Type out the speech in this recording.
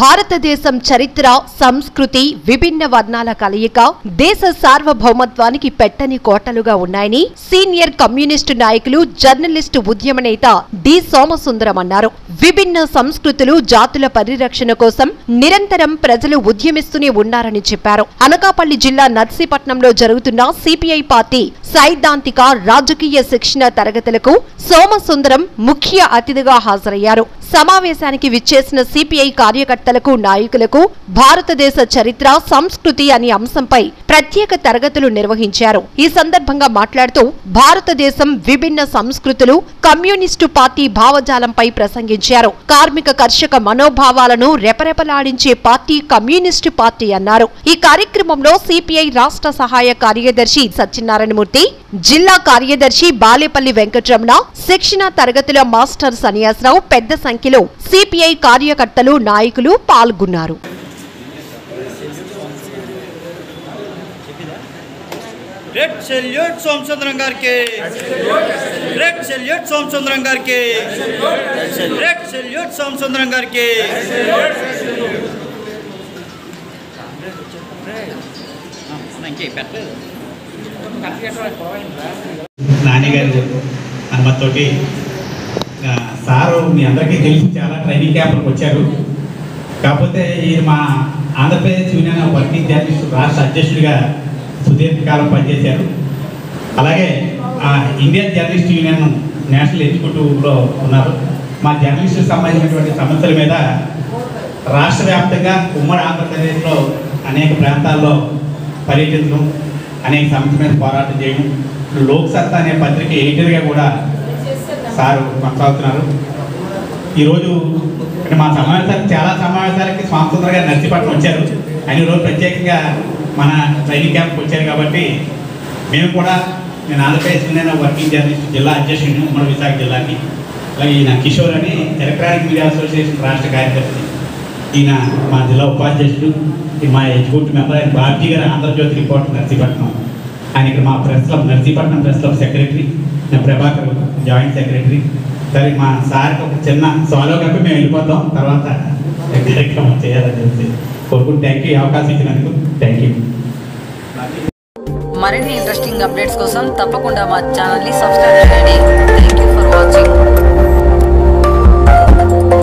భారతదేశం చరిత్ర సంస్కృతి విభిన్న వర్ణాల కలయిక దేశ సార్వభౌమత్వానికి పెట్టని కోటలుగా ఉన్నాయని సీనియర్ కమ్యూనిస్టు నాయకులు జర్నలిస్టు ఉద్యమ నేత డి సోమసుందరం అన్నారు విభిన్న సంస్కృతులు జాతుల పరిరక్షణ కోసం నిరంతరం ప్రజలు ఉద్యమిస్తూనే ఉన్నారని చెప్పారు అనకాపల్లి జిల్లా నర్సీపట్నంలో జరుగుతున్న సిపిఐ పార్టీ సైద్ధాంతిక రాజకీయ శిక్షణ తరగతులకు సోమసుందరం ముఖ్య అతిథిగా హాజరయ్యారు సమావేశానికి విచ్చేసిన సిపిఐ కార్యకర్తలకు నాయకులకు భారతదేశ చరిత్ర సంస్కృతి అనే అంశంపై ప్రత్యేక తరగతులు నిర్వహించారు ఈ సందర్భంగా మాట్లాడుతూ భారతదేశం విభిన్న సంస్కృతులు కమ్యూనిస్టు పార్టీ భావజాలంపై ప్రసంగించారు కార్మిక కర్షక మనోభావాలను రెపరెపలాడించే పార్టీ కమ్యూనిస్టు పార్టీ అన్నారు ఈ కార్యక్రమంలో సిపిఐ రాష్ట్ర సహాయ కార్యదర్శి సత్యనారాయణమూర్తి జిల్లా కార్యదర్శి బాలేపల్లి వెంకటరమణ శిక్షణ తరగతుల మాస్టర్ సన్యాసరావు పెద్ద సంఖ్యలో సిపిఐ కార్యకర్తలు నాయకులు పాల్గొన్నారు రెడ్ సెల్యూట్ సోమచంద్రం గారికి రెడ్ సెల్యూట్ సోమచంద్రం గారికి రెడ్ సెల్యూట్ సోమచంద్రం గారికి ఇంకే పెట్టలేదు నాన్నగారు అనుమతితోటి ఆ, సారు మీ అందరికీ తెలిసి చాలా ట్రైనింగ్ క్యాంపులకు వచ్చారు కాకపోతే ఈ మా ఆంధ్రప్రదేశ్ యూనియన్ వర్కింగ్ జర్నలిస్ట్ రాష్ట్ర అధ్యక్షుడిగా సుదీర్ఘకాలం పనిచేశారు అలాగే ఆ, ఇండియన్ జర్నలిస్ట్ యూనియన్ నేషనల్ ఎగ్జిక్యూటివ్లో ఉన్నారు మా జర్నలిస్టులకు సంబంధించినటువంటి సమస్యల మీద రాష్ట్ర వ్యాప్తంగా ఉమ్మడి ఆంధ్రప్రదేశ్లో అనేక ప్రాంతాల్లో పర్యటించడం అనేక సమస్యల మీద పోరాటం చేయడం లోక్ సత్తా అనే పత్రిక ఎడిటర్గా కూడా సారు కొనసాగుతున్నారు ఈరోజు అంటే మా సమావేశానికి చాలా సమావేశాలకి స్వామిసుందర గారు నర్సీపట్నం వచ్చారు ఆయన ఈరోజు ప్రత్యేకంగా మన ట్రైనింగ్ క్యాంప్కి వచ్చారు కాబట్టి మేము కూడా నేను ఆంధ్రప్రదేశ్ నేను వర్కింగ్ జర్నలిస్ట్ జిల్లా అధ్యక్షుడిని ఉమ్మడి విశాఖ జిల్లాకి అలాగే ఈయన కిషోర్ అని ఎలక్ట్రానిక్ మీడియా అసోసియేషన్ రాష్ట్ర కార్యదర్శి ఈయన మా జిల్లా ఉపాధ్యక్షుడు ఈ మా ఎగ్జిక్యూటివ్ మెంబర్ ఆయన బాబ్జీ గారు ఆంధ్రజ్యోతి రిపోర్టర్ నర్సీపట్నం ఆయన ఇక్కడ మా press club Narsipatnam press club secretary నేను ప్రభాకర్ జాయింట్ సెక్రటరీ సరే మా సార్కి ఒక చిన్న సాలో కప్పి మేము వెళ్ళిపోతాం తర్వాత కార్యక్రమం చేయాలని చెప్పి కోరుకుంటూ థ్యాంక్ యూ ఈ అవకాశం ఇచ్చినందుకు థ్యాంక్ యూ మరిన్ని ఇంట్రెస్టింగ్ అప్డేట్స్ కోసం తప్పకుండా మా ఛానల్ని సబ్స్క్రైబ్ చేయండి థ్యాంక్ యూ ఫర్ వాచింగ్